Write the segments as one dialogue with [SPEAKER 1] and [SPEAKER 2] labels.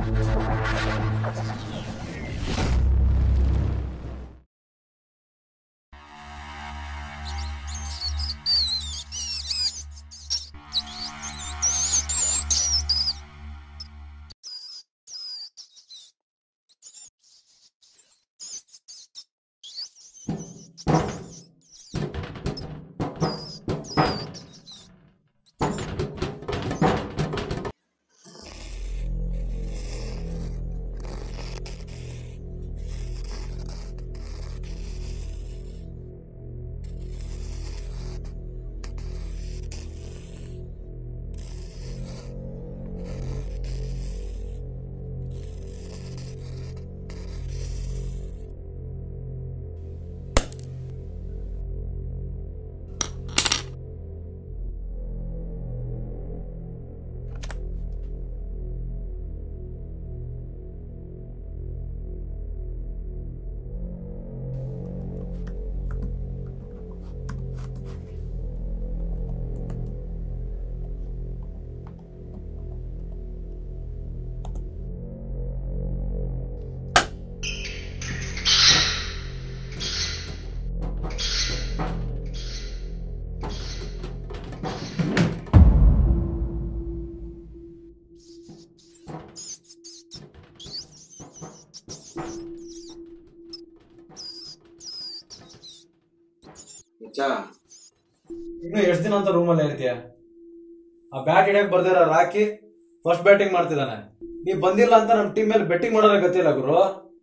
[SPEAKER 1] ಮಚ್ಚಾ
[SPEAKER 2] ಇನ್ನು ಎಷ್ಟು ದಿನ ಅಂತ ರೂಮಲ್ಲೇ ಇರ್ತೀಯ ಆ ಬ್ಯಾಟ್ ಹಿಡಿಯಕ್ ಬರ್ದಿರ ರಾಕಿ ಫಸ್ಟ್ ಬ್ಯಾಟಿಂಗ್ ಮಾಡ್ತಿದ್ದಾನೆ ನೀ ಬಂದಿಲ್ಲ ಅಂತ ನಮ್ಮ ಟೀಮ್ ಮೇಲೆ ಬೆಟ್ಟಿಂಗ್ ಮಾಡೋರ ಗೊತ್ತಿಲ್ಲ ಗುರು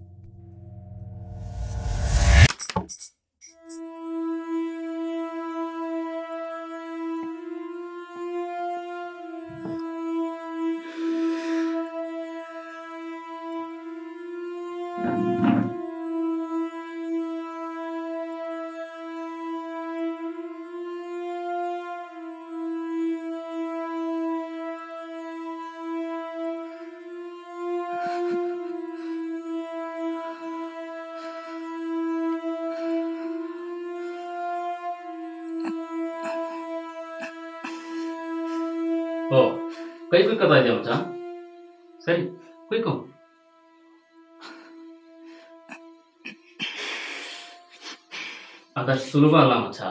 [SPEAKER 3] ಓ ಕೈ ಕುಯ್ಕೋತಾ ಇದೆಯಾ ಮಚ್ಚ ಸರಿ ಕುಯ್ಕೋ ಅದಷ್ಟು ಸುಲಭ ಅಲ್ಲ ಮಚ್ಚ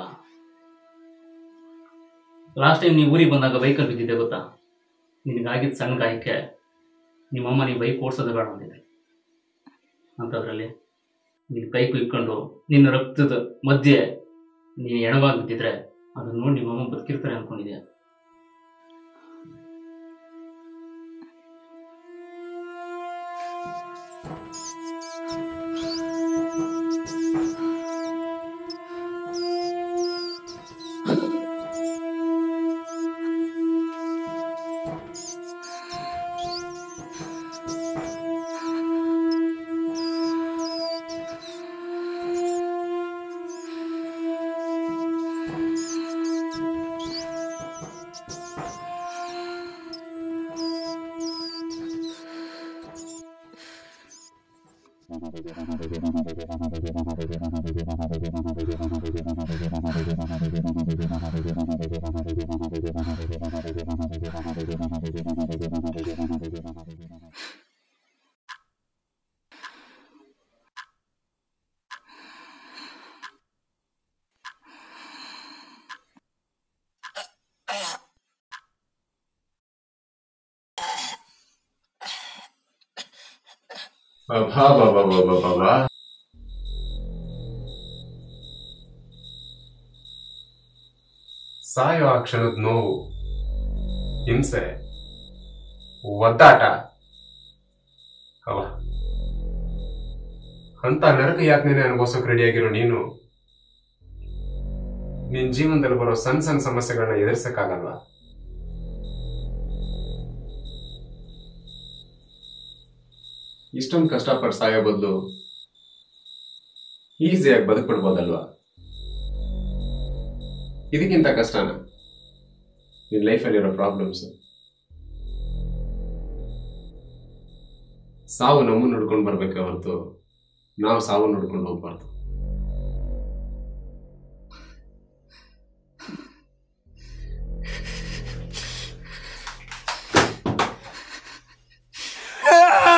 [SPEAKER 3] ಲಾಸ್ಟ್ ಟೈಮ್ ನೀವು ಊರಿಗೆ ಬಂದಾಗ ಬೈಕಲ್ಲಿ ಬಿದ್ದಿದ್ದೆ ಗೊತ್ತಾ ನಿನಗಾಗಿದ್ದ ಸಣ್ಣ ಗಾಯಕ್ಕೆ ನಿಮ್ಮಮ್ಮ ನೀವು ಬೈಕ್ ಓಡಿಸೋದು ಬೇಡ ಅಂದಿದೆ ಅಂಥದ್ರಲ್ಲಿ ನೀನು ಕೈ ಕುಯ್ಕೊಂಡು ನಿನ್ನ ರಕ್ತದ ಮಧ್ಯೆ ನೀನು ಎಣವಾಗಿ ಬಿದ್ದಿದ್ರೆ ಅದನ್ನ ನೋಡಿ ನಿಮ್ಮಮ್ಮ ಬದುಕಿರ್ತಾರೆ ಅನ್ಕೊಂಡಿದ್ಯಾ
[SPEAKER 4] ಅಭಾಬಾಬಾಬಾಬಾಬಾ. ಸಾಯೋ ಆ ಕ್ಷಣದ ನೋವು ಹಿಂಸೆ ಒದ್ದಾಟ ಅವ ಅಂತ ನರಕ ಯಾತನೆ ಅನುಭವಿಸೋಕ್ ರೆಡಿಯಾಗಿರೋ ನೀನು ನಿನ್ ಜೀವನದಲ್ಲಿ ಬರೋ ಸಣ್ಣ ಸಣ್ಣ ಸಮಸ್ಯೆಗಳನ್ನ ಎದುರಿಸಕ್ಕಾಗಲ್ವಾ ಇಷ್ಟೊಂದು ಕಷ್ಟಪಟ್ಟು ಸಾಯೋ ಬದಲು ಈಸಿಯಾಗಿ ಬದುಕ್ಬಿಡ್ಬೋದಲ್ವಾ ಇದಕ್ಕಿಂತ ಕಷ್ಟನ ನಿನ್ ಲೈಫಲ್ಲಿರೋ ಪ್ರಾಬ್ಲಮ್ಸ್ ಸಾವು ನಮ್ಮನ್ನು ನೋಡ್ಕೊಂಡು ಬರ್ಬೇಕೆ ಹೊರತು ನಾವು ಸಾವು ನೋಡ್ಕೊಂಡು ಹೋಗ್ಬಾರ್ದು
[SPEAKER 5] Ah!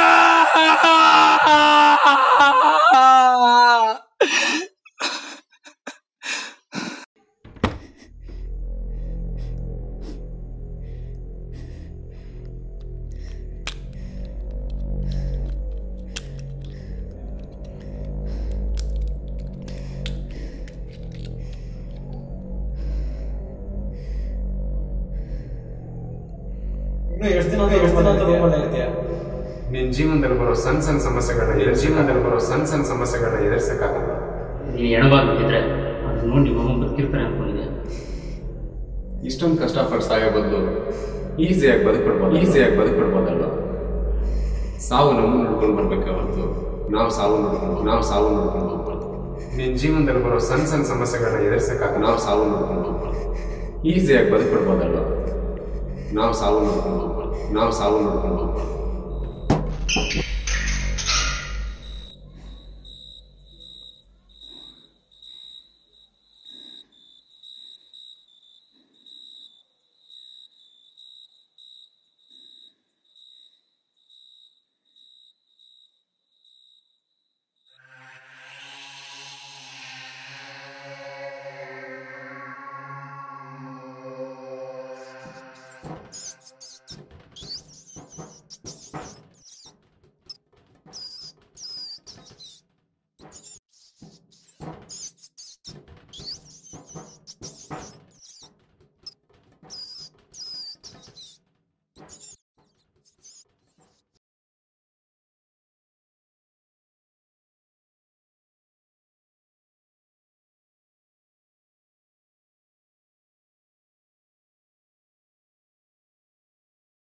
[SPEAKER 2] ಇನ್ನು ಎಷ್ಟು ದಿನ ಅಂತ ಎಷ್ಟು ದಿನ ಅಂತ ರೂಮಲ್ಲೇ ಇರ್ತೀಯ
[SPEAKER 4] ನಿನ್ ಜೀವನದಲ್ಲಿ ಬರೋ ಸಣ್ಣ ಸಣ್ಣ ಸಮಸ್ಯೆಗಳನ್ನ ಎದುರ್ ಜೀವನದಲ್ಲಿ ಬರೋ ಸಣ್ಣ ಸಣ್ಣ ಸಮಸ್ಯೆಗಳನ್ನ ಎದುರಿಸಕ್ಕಾಗಲ್ಲ
[SPEAKER 3] ನೀನು ಎಣವಾಗಿ ಬಿದ್ದಿದ್ರೆ ಅದು ನೋಡಿ ನಿಮ್ಮ ಅಮ್ಮ ಬದುಕಿರ್ತಾರೆ ಅನ್ಕೊಂಡಿದ್ದೆ
[SPEAKER 4] ಇಷ್ಟೊಂದು ಕಷ್ಟಪಟ್ಟು ಸಾಯೋ ಬದಲು ಈಸಿಯಾಗಿ ಬದುಕ್ಬಿಡ್ಬೋದು ಈಸಿಯಾಗಿ ಬದುಕ್ಬಿಡ್ಬೋದಲ್ವ ಸಾವು ನಮ್ಮ ನೋಡ್ಕೊಂಡು ಬರ್ಬೇಕೆ ಹೊರತು ನಾವು ಸಾವು ನೋಡ್ಕೊಂಡು ನಾವು ಸಾವು ನೋಡ್ಕೊಂಡು ಹೋಗ್ಬಾರ್ದು ನಿನ್ನ ಜೀವನದಲ್ಲಿ ಬರೋ ಸಣ್ಣ ಸಣ್ಣ ಸಮಸ್ಯೆಗಳನ್ನ ಎದುರಿಸಕ್ಕಾಗ ನಾವು ಸಾವು ನೋಡ್ಕೊಂಡು ಹೋಗ್ಬಾರ್ದು ಈಸಿಯಾಗಿ ಬದುಕ್ಬಿಡ್ಬೋದಲ್ವ ನಾವು ಸಾವು ನೋಡ್ಕೊಂಡು ಹೋಗ್ಬಾರ್ದು ನಾವು ಸಾವು ನೋಡ್ಕೊಂಡು ಹೋಗ್ಬಾರ್ದು